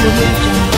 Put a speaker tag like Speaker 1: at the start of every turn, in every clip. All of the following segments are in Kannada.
Speaker 1: audio jungle.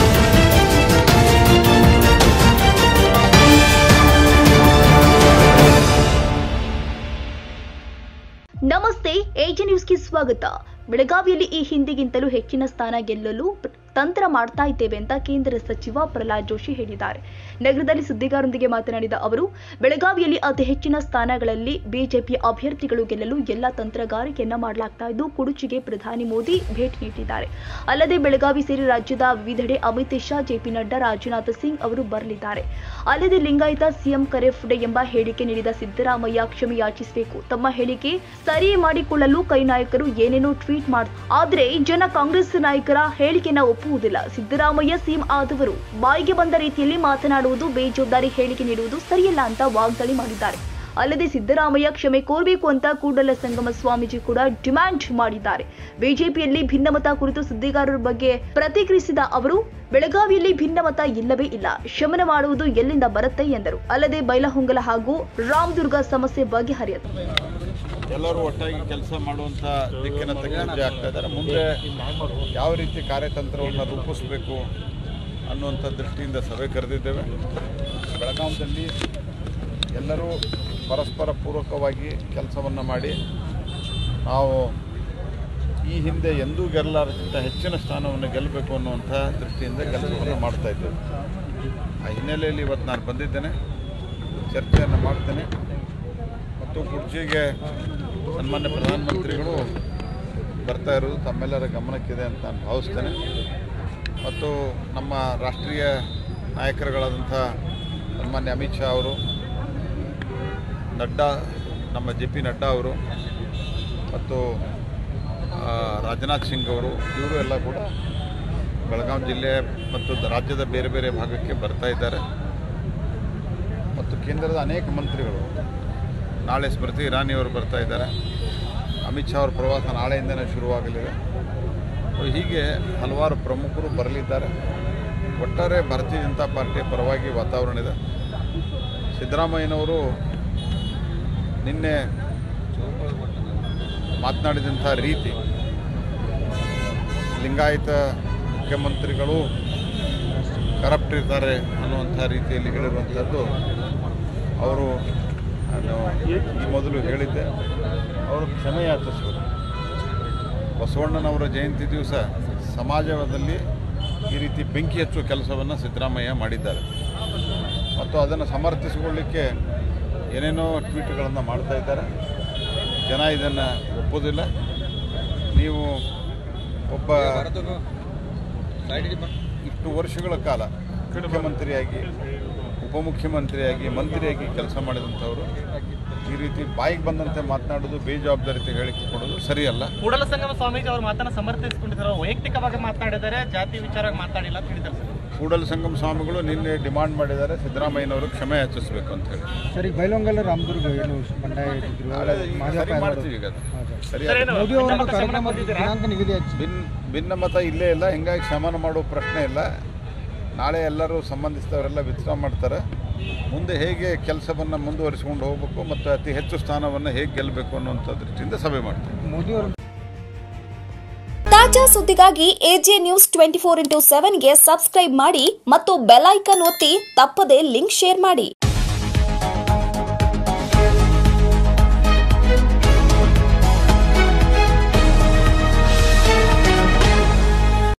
Speaker 2: ನಮಸ್ತೆ ಏಜೆ ನ್ಯೂಸ್ಗೆ ಸ್ವಾಗತ ಬೆಳಗಾವಿಯಲ್ಲಿ ಈ ಹಿಂದಿಗಿಂತಲೂ ಹೆಚ್ಚಿನ ಸ್ಥಾನ ಗೆಲ್ಲಲು ಪ್ರ- ತಂತ್ರ ಮಾಡ್ತಾ ಇದ್ದೇವೆ ಅಂತ ಕೇಂದ್ರ ಸಚಿವ ಪ್ರಹ್ಲಾದ್ ಜೋಶಿ ಹೇಳಿದ್ದಾರೆ ನಗರದಲ್ಲಿ ಸುದ್ದಿಗಾರರೊಂದಿಗೆ ಮಾತನಾಡಿದ ಅವರು ಬೆಳಗಾವಿಯಲ್ಲಿ ಅತಿ ಹೆಚ್ಚಿನ ಸ್ಥಾನಗಳಲ್ಲಿ ಬಿಜೆಪಿ ಅಭ್ಯರ್ಥಿಗಳು ಗೆಲ್ಲಲು ಎಲ್ಲ ತಂತ್ರಗಾರಿಕೆಯನ್ನ ಮಾಡಲಾಗ್ತಾ ಇದ್ದು ಕುಡುಚಿಗೆ ಪ್ರಧಾನಿ ಮೋದಿ ಭೇಟಿ ನೀಡಿದ್ದಾರೆ ಅಲ್ಲದೆ ಬೆಳಗಾವಿ ಸೇರಿ ರಾಜ್ಯದ ವಿವಿಧೆಡೆ ಅಮಿತ್ ಶಾ ಜೆಪಿ ನಡ್ಡಾ ರಾಜನಾಥ್ ಸಿಂಗ್ ಅವರು ಬರಲಿದ್ದಾರೆ ಅಲ್ಲದೆ ಲಿಂಗಾಯತ ಸಿಎಂ ಕರೆಫುಡೆ ಎಂಬ ಹೇಳಿಕೆ ನೀಡಿದ ಸಿದ್ದರಾಮಯ್ಯ ಕ್ಷಮೆ ಯಾಚಿಸಬೇಕು ತಮ್ಮ ಹೇಳಿಕೆ ಸರಿ ಮಾಡಿಕೊಳ್ಳಲು ಕೈ ನಾಯಕರು ಏನೇನೋ ಟ್ವೀಟ್ ಮಾಡ್ ಆದ್ರೆ ಜನ ಕಾಂಗ್ರೆಸ್ ನಾಯಕರ ಹೇಳಿಕೆನ ಒಪ್ಪುವುದಿಲ್ಲ ಸಿದ್ದರಾಮಯ್ಯ ಸಿಎಂ ಆದವರು ಬಾಯಿಗೆ ಬಂದ ರೀತಿಯಲ್ಲಿ ಮಾತನಾಡುವುದು ಬೇಜವಾಬ್ದಾರಿ ಹೇಳಿಕೆ ನೀಡುವುದು ಸರಿಯಲ್ಲ ಅಂತ ವಾಗ್ದಾಳಿ ಮಾಡಿದ್ದಾರೆ ಅಲ್ಲದೆ ಸಿದ್ದರಾಮಯ್ಯ ಕ್ಷಮೆ ಕೋರಬೇಕು ಅಂತ ಕೂಡಲ ಸಂಗಮ ಸ್ವಾಮೀಜಿ ಕೂಡ ಡಿಮ್ಯಾಂಡ್ ಮಾಡಿದ್ದಾರೆ ಬಿಜೆಪಿಯಲ್ಲಿ ಭಿನ್ನಮತ ಕುರಿತು ಸುದ್ದಿಗಾರರ ಬಗ್ಗೆ ಪ್ರತಿಕ್ರಿಯಿಸಿದ ಅವರು ಬೆಳಗಾವಿಯಲ್ಲಿ ಭಿನ್ನಮತ ಇಲ್ಲವೇ ಇಲ್ಲ ಶಮನ ಮಾಡುವುದು ಎಲ್ಲಿಂದ ಬರುತ್ತೆ ಎಂದರು ಅಲ್ಲದೆ ಬೈಲಹೊಂಗಲ ಹಾಗೂ ರಾಮದುರ್ಗ ಸಮಸ್ಯೆ ಬಗೆಹರಿಯದು
Speaker 3: ಎಲ್ಲರೂ ಒಟ್ಟಾಗಿ ಕೆಲಸ ಮಾಡುವಂಥ ದಿಕ್ಕಿನತ್ತ ಹೆಜ್ಜೆ ಆಗ್ತಾ ಇದ್ದಾರೆ ಮುಂದೆ ಯಾವ ರೀತಿ ಕಾರ್ಯತಂತ್ರವನ್ನು ರೂಪಿಸಬೇಕು ಅನ್ನುವಂಥ ದೃಷ್ಟಿಯಿಂದ ಸಭೆ ಕರೆದಿದ್ದೇವೆ ಬೆಳಗಾವಿಯಲ್ಲಿ ಎಲ್ಲರೂ ಪರಸ್ಪರ ಪೂರಕವಾಗಿ ಕೆಲಸವನ್ನು ಮಾಡಿ ನಾವು ಈ ಹಿಂದೆ ಎಂದೂ ಗೆಲ್ಲಲಾರಕ್ಕಿಂತ ಹೆಚ್ಚಿನ ಸ್ಥಾನವನ್ನು ಗೆಲ್ಲಬೇಕು ಅನ್ನುವಂಥ ದೃಷ್ಟಿಯಿಂದ ಕೆಲಸವನ್ನು ಮಾಡ್ತಾ ಇದ್ದೇವೆ ಆ ಹಿನ್ನೆಲೆಯಲ್ಲಿ ಇವತ್ತು ನಾನು ಬಂದಿದ್ದೇನೆ ಚರ್ಚೆಯನ್ನು ಮಾಡ್ತೇನೆ ಮತ್ತು ಕುರ್ಚಿಗೆ ಸನ್ಮಾನ್ಯ ಪ್ರಧಾನಮಂತ್ರಿಗಳು ಬರ್ತಾ ಇರೋದು ತಮ್ಮೆಲ್ಲರ ಗಮನಕ್ಕಿದೆ ಅಂತ ನಾನು ಭಾವಿಸ್ತೇನೆ ಮತ್ತು ನಮ್ಮ ರಾಷ್ಟ್ರೀಯ ನಾಯಕರುಗಳಾದಂಥ ಸನ್ಮಾನ್ಯ ಅಮಿತ್ ಶಾ ಅವರು ನಡ್ಡಾ ನಮ್ಮ ಜೆ ಪಿ ನಡ್ಡಾ ಅವರು ಮತ್ತು ಆ, ರಾಜನಾಥ್ ಸಿಂಗ್ ಅವರು ಇವರು ಎಲ್ಲ ಕೂಡ ಬೆಳಗಾವಿ ಜಿಲ್ಲೆ ಮತ್ತು ದ- ರಾಜ್ಯದ ಬೇರೆ ಬೇರೆ ಭಾಗಕ್ಕೆ ಬರ್ತಾ ಇದ್ದಾರೆ ಮತ್ತು ಕೇಂದ್ರದ ಅನೇಕ ಮಂತ್ರಿಗಳು ನಾಳೆ ಸ್ಮೃತಿ ಇರಾನಿ ಅವರು ಬರ್ತಾ ಇದ್ದಾರೆ ಅಮಿತ್ ಶಾ ಅವರ ಪ್ರವಾಸ ನಾಳೆಯಿಂದಲೇ ಶುರುವಾಗಲಿದೆ ಸೊ ಹೀಗೆ ಹಲವಾರು ಪ್ರಮುಖರು ಬರಲಿದ್ದಾರೆ ಒಟ್ಟಾರೆ ಭಾರತೀಯ ಜನತಾ ಪಾರ್ಟಿಯ ಪರವಾಗಿ ವಾತಾವರಣ ಇದೆ ಸಿದ್ದರಾಮಯ್ಯನವರು ನಿನ್ನೆ ಮಾತನಾಡಿದಂಥ ರೀತಿ ಲಿಂಗಾಯತ ಮುಖ್ಯಮಂತ್ರಿಗಳು ಕರಪ್ಟ್ ಇರ್ತಾರೆ ಅನ್ನುವಂಥ ರೀತಿಯಲ್ಲಿ ಹೇಳಿರುವಂಥದ್ದು ಅವರು ನಾನು ಈ ಮೊದಲು ಹೇಳಿದ್ದೆ ಅವರು ಕ್ಷಮೆ ಯಾಚಿಸಬೇಕು ಬಸವಣ್ಣನವರ ಜಯಂತಿ ದಿವಸ ಸಮಾಜದಲ್ಲಿ ಈ ರೀತಿ ಬೆಂಕಿ ಹಚ್ಚುವ ಕೆಲಸವನ್ನು ಸಿದ್ದರಾಮಯ್ಯ ಮಾಡಿದ್ದಾರೆ ಮತ್ತು ಅದನ್ನು ಸಮರ್ಥಿಸಿಕೊಳ್ಳಿಕ್ಕೆ ಏನೇನೋ ಟ್ವೀಟ್ಗಳನ್ನು ಮಾಡ್ತಾ ಇದ್ದಾರೆ ಜನ ಇದನ್ನು ಒಪ್ಪೋದಿಲ್ಲ ನೀವು ಒಬ್ಬ ಇಷ್ಟು ವರ್ಷಗಳ ಕಾಲ ಮುಖ್ಯಮಂತ್ರಿಯಾಗಿ ಉಪಮುಖ್ಯಮಂತ್ರಿಯಾಗಿ ಮಂತ್ರಿಯಾಗಿ ಕೆಲಸ ಮಾಡಿದಂಥವರು ಈ ರೀತಿ ಬಾಯಿಗೆ ಬಂದಂತೆ ಮಾತನಾಡೋದು ಬೇಜವಾಬ್ದಾರಿತೆ ಹೇಳಿಕೆ ಕೊಡೋದು ಸರಿಯಲ್ಲ
Speaker 4: ಕೂಡಲ ಸಂಗಮ ಸ್ವಾಮೀಜಿ ಅವ್ರ ಮಾತನ್ನ ಸಮರ್ಥಿಸಿಕೊಂಡಿದ್ದಾರೆ ವೈಯಕ್ತಿಕವಾಗಿ ಮಾತನಾಡಿದ್ದಾರೆ ಜಾತಿ ವಿಚಾರವಾಗಿ ಮಾತಾಡಿಲ್ಲ ಅಂತ ಹೇಳಿದ್ದಾರೆ ಸರ್
Speaker 3: ಕೂಡಲ ಸಂಗಮ ಸ್ವಾಮಿಗಳು ನಿನ್ನೆ ಡಿಮಾಂಡ್ ಮಾಡಿದ್ದಾರೆ ಸಿದ್ದರಾಮಯ್ಯನವರು ಕ್ಷಮೆ ಯಾಚಿಸಬೇಕು ಅಂತ ಹೇಳಿ
Speaker 5: ಸರ್ ಈಗ ಬೈಲೊಂಗಲ ರಾಮದುರ್ಗ ಏನು ಬಂಡಾಯ ಇಟ್ಟಿದ್ರು
Speaker 3: ನಾಳೆ ಈಗ
Speaker 5: ಮಾದಪ್ಪ
Speaker 3: ಸರಿ
Speaker 5: ಯಾದವ್
Speaker 3: ಮಾಡ್ತೀವಿ ಈಗ ಅದು. ಸರಿ
Speaker 4: ಸರ್,
Speaker 3: ಅದು.
Speaker 4: ಏನು
Speaker 5: ಮೋದಿ ಅವರು
Speaker 4: ಭಿನ್ನಮತ
Speaker 5: ಕಾರ್ಯಕ್ರಮ
Speaker 4: ಶಮನ ಕೊಟ್ಟಿದ್ದೀರಾ?
Speaker 5: ದಿನಾಂಕ ನಿಗದಿ ಹಚ್ಚಿ
Speaker 3: ಭಿನ್ ಭಿನ್ನಮತ ಇಲ್ಲೇ ಇಲ್ಲ ಹಿಂಗಾಗಿ ಶಮನ ಮಾಡೋ ಪ್ರಶ್ನೆ ಇಲ್ಲ ನಾಳೆ ಎಲ್ಲರೂ ಸಂಬಂಧಿಸಿದವರೆಲ್ಲ ವಿಚಾರ ಮಾಡ್ತಾರೆ ಮುಂದೆ ಹೇಗೆ ಕೆಲಸವನ್ನು ಮುಂದುವರಿಸಿಕೊಂಡು ಹೋಗಬೇಕು ಮತ್ತು ಅತಿ ಹೆಚ್ಚು ಸ್ಥಾನವನ್ನು ಹೇಗೆ ಗೆಲ್ಲಬೇಕು ಅನ್ನುವಂಥ ದೃಷ್ಟಿಯಿಂದ ಸಭೆ ಮಾಡ್ತೀವಿ
Speaker 5: ಮೋದಿ ಅವರು
Speaker 6: ತಾಜಾ ಸುದ್ದಿಗಾಗಿ AJ news twenty four into ಸೆವೆನ್ಗೆ ಸಬ್ಸ್ಕ್ರೈಬ್ ಮಾಡಿ ಮತ್ತು ಬೆಲ್ ಐಕನ್ ಒತ್ತಿ ತಪ್ಪದೇ ಲಿಂಕ್ ಶೇರ್ ಮಾಡಿ